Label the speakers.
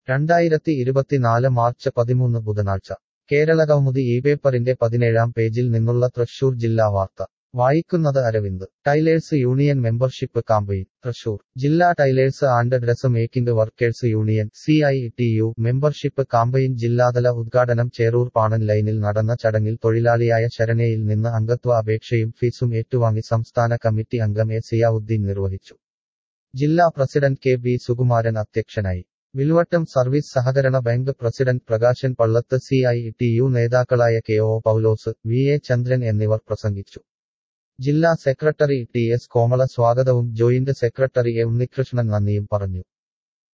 Speaker 1: രണ്ടായിരത്തി ഇരുപത്തിനാല് മാർച്ച് പതിമൂന്ന് ബുധനാഴ്ച കേരളകൗമുദി ഈ പേപ്പറിന്റെ പതിനേഴാം പേജിൽ നിന്നുള്ള തൃശൂർ ജില്ലാ വാർത്ത വായിക്കുന്നത് Aravind tailors union membership campaign Thrissur ജില്ലാ tailors and dress making workers union C I T U membership campaign ജില്ലാതല ഉദ്ഘാടനം ചേറൂർ പാണൻ ലൈനിൽ നടന്ന ചടങ്ങിൽ തൊഴിലാളിയായ ശരണയിൽ നിന്ന് അംഗത്വ അപേക്ഷയും ഫീസും ഏറ്റുവാങ്ങി സംസ്ഥാന കമ്മിറ്റി അംഗം എ സിയാവുദ്ദീൻ നിർവഹിച്ചു ജില്ലാ പ്രസിഡന്റ് കെ ബി സുകുമാരൻ അധ്യക്ഷനായി വിൽവട്ടം സർവീസ് സഹകരണ bank president Prakashan Pallath C I T U നേതാക്കളായ K O Paulose V A Chandran എന്നിവർ പ്രസംഗിച്ചു ജില്ലാ സെക്രട്ടറി ടി എസ് കോമള സ്വാഗതവും ജോയിന്റ് സെക്രട്ടറി എ ഉണ്ണികൃഷ്ണൻ നന്ദിയും പറഞ്ഞു